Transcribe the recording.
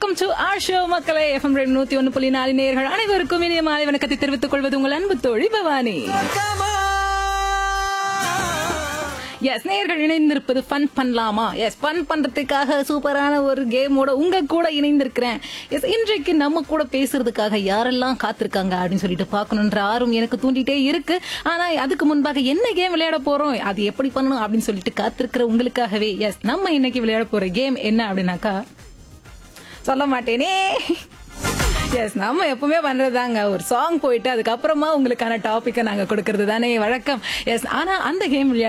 welcome to our show மக்களே FM ரெண்டு நூத்தி ஒன்னு புள்ளி நாலு நேர்கள் அனைவருக்கும் இனிய மாலை வணக்கத்தை தெரிவித்துக் கொள்வது உங்கள் அன்பு தோழி பவானி எஸ் நேர்கள் இணைந்திருப்பது ஃபன் பண்ணலாமா எஸ் ஃபன் பண்றதுக்காக சூப்பரான ஒரு கேமோட உங்க கூட இணைந்திருக்கிறேன் எஸ் இன்றைக்கு நம்ம கூட பேசுறதுக்காக யாரெல்லாம் காத்திருக்காங்க அப்படின்னு சொல்லிட்டு பார்க்கணுன்ற ஆர்வம் எனக்கு தூண்டிட்டே இருக்கு ஆனா அதுக்கு முன்பாக என்ன கேம் விளையாட போறோம் அது எப்படி பண்ணணும் அப்படின்னு சொல்லிட்டு காத்திருக்கிற உங்களுக்காகவே எஸ் நம்ம இன்னைக்கு விளையாட போற கேம் என்ன அப்படின்னாக்கா சொல்ல மாட்டேனே எஸ் நம்ம எப்பவுமே பண்றதுதாங்க ஒரு சாங் போயிட்டு அதுக்கப்புறமா உங்களுக்கான டாபிக்கை நாங்க கொடுக்கறது தானே வழக்கம் எஸ் ஆனா அந்த கேம்